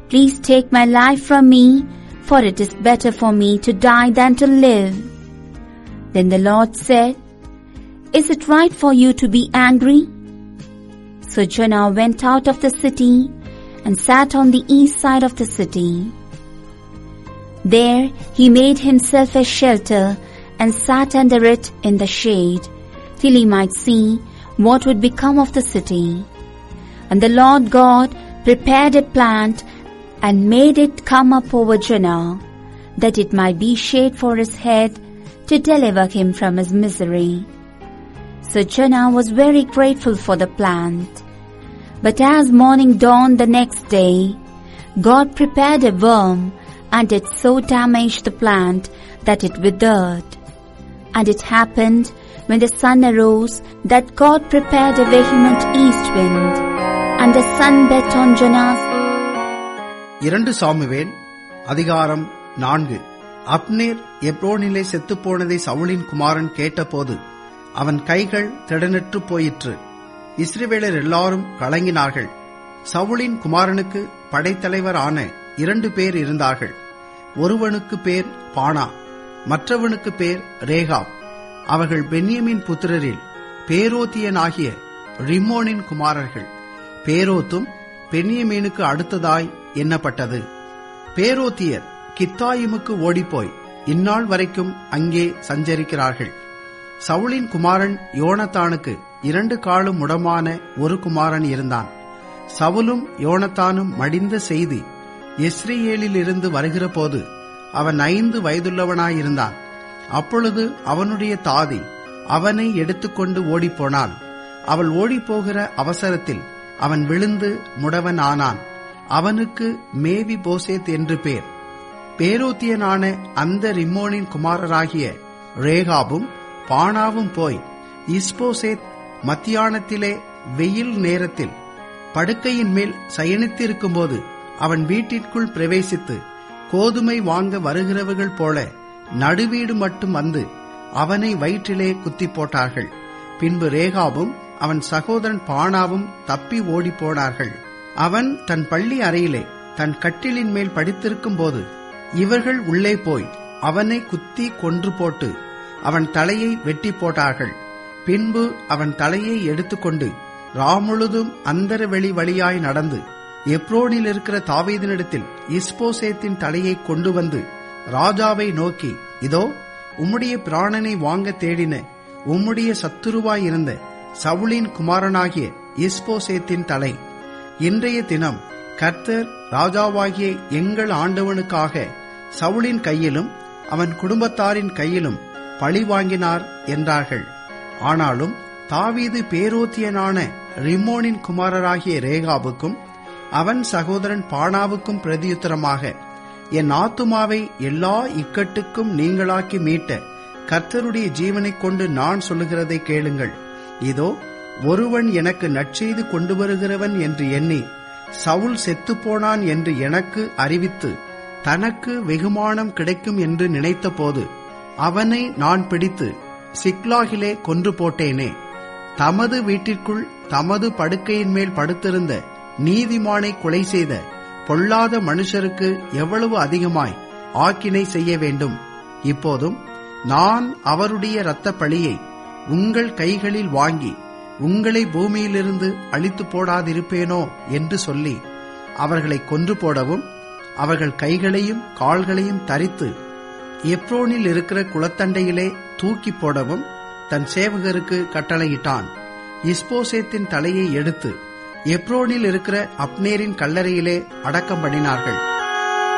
Please take my life from me, for it is better for me to die than to live. Then the Lord said, Is it right for you to be angry? So Jonah went out of the city and sat on the east side of the city. There he made himself a shelter and sat under it in the shade till he might see what would become of the city. And the Lord God prepared a plant and made it come up over Jonah, that it might be shade for his head to deliver him from his misery. So Jonah was very grateful for the plant. But as morning dawned the next day, God prepared a worm and it so damaged the plant that it withered. And it happened when the sun arose that God prepared a vehement east wind, and the sun beat on Jonah's இரண்டு Samuel அதிகாரம் நான்கு Abner எப்ரோனிலே செத்துப்போனதை சவுலின் குமாரன் கேட்டபோது அவன் கைகள் திடனற்று போயிற்று இஸ்ரவேலர் எல்லாரும் கலங்கினார்கள் சவுலின் குமாரனுக்கு படைத்தலைவர் ஆன இரண்டு பேர் இருந்தார்கள் ஒருவனுக்கு பேர் பானா மற்றவனுக்கு பேர் ரேகாப் அவர்கள் பென்யமின் புத்திரரில் பேரோத்தியனாகிய ரிமோனின் குமாரர்கள் பேரோத்தும் பென்யமீனுக்கு அடுத்ததாய் எண்ணப்பட்டது பேரோத்தியர் கித்தாயிமுக்கு ஓடிப்போய் இந்நாள் வரைக்கும் அங்கே சஞ்சரிக்கிறார்கள் சவுலின் குமாரன் யோனத்தானுக்கு இரண்டு காலும் முடமான ஒரு குமாரன் இருந்தான் சவுலும் யோனத்தானும் மடிந்த செய்தி இஸ்ரேலிலிருந்து வருகிற போது அவன் ஐந்து வயதுள்ளவனாயிருந்தான் அப்பொழுது அவனுடைய தாதி அவனை எடுத்துக்கொண்டு ஓடிப்போனாள் அவள் ஓடிப்போகிற அவசரத்தில் அவன் விழுந்து முடவன் ஆனான் அவனுக்கு மேவி போசேத் என்று பேர் பேரோத்தியனான அந்த ரிம்மோனின் குமாரராகிய ரேகாபும் பானாவும் போய் இஸ்போசேத் மத்தியானத்திலே வெயில் நேரத்தில் படுக்கையின் மேல் சயனித்திருக்கும்போது அவன் வீட்டிற்குள் பிரவேசித்து கோதுமை வாங்க வருகிறவர்கள் போல நடுவீடு மட்டும் வந்து அவனை வயிற்றிலே குத்தி போட்டார்கள் பின்பு ரேகாவும் அவன் சகோதரன் பானாவும் தப்பி ஓடிப் போனார்கள் அவன் தன் பள்ளி அறையிலே தன் கட்டிலின் மேல் படித்திருக்கும் போது இவர்கள் உள்ளே போய் அவனை குத்தி கொன்று போட்டு அவன் தலையை வெட்டி போட்டார்கள் பின்பு அவன் தலையை எடுத்துக்கொண்டு ராமுழுதும் அந்தர வெளி வழியாய் நடந்து எப்ரோனில் இருக்கிற தாவீதினிடத்தில் இஸ்போசேத்தின் தலையை கொண்டு வந்து ராஜாவை நோக்கி இதோ உம்முடைய பிராணனை வாங்க தேடின உம்முடைய சத்துருவாய் இருந்த சவுளின் குமாரனாகிய இஸ்போசேத்தின் தலை இன்றைய தினம் கர்த்தர் ராஜாவாகிய எங்கள் ஆண்டவனுக்காக சவுளின் கையிலும் அவன் குடும்பத்தாரின் கையிலும் பழி வாங்கினார் என்றார்கள் ஆனாலும் தாவீது பேரோத்தியனான ரிமோனின் குமாரராகிய ரேகாவுக்கும் அவன் சகோதரன் பானாவுக்கும் பிரதியுத்தரமாக என் ஆத்துமாவை எல்லா இக்கட்டுக்கும் நீங்களாக்கி மீட்ட கர்த்தருடைய ஜீவனைக் கொண்டு நான் சொல்லுகிறதை கேளுங்கள் இதோ ஒருவன் எனக்கு நற்செய்து கொண்டு வருகிறவன் என்று எண்ணி சவுல் செத்துப்போனான் என்று எனக்கு அறிவித்து தனக்கு வெகுமானம் கிடைக்கும் என்று நினைத்தபோது அவனை நான் பிடித்து சிக்லாகிலே கொன்று போட்டேனே தமது வீட்டிற்குள் தமது படுக்கையின் மேல் படுத்திருந்த நீதிமானை கொலை செய்த பொல்லாத மனுஷருக்கு எவ்வளவு அதிகமாய் ஆக்கினை செய்ய வேண்டும் இப்போதும் நான் அவருடைய இரத்த பழியை உங்கள் கைகளில் வாங்கி உங்களை பூமியிலிருந்து அழித்து போடாதிருப்பேனோ என்று சொல்லி அவர்களை கொன்று போடவும் அவர்கள் கைகளையும் கால்களையும் தரித்து எப்ரோனில் இருக்கிற குளத்தண்டையிலே தூக்கி போடவும் தன் சேவகருக்கு கட்டளையிட்டான் இஸ்போசேத்தின் தலையை எடுத்து எப்ரோனில் இருக்கிற அப்னேரின் கல்லறையிலே அடக்கம் பண்ணினார்கள்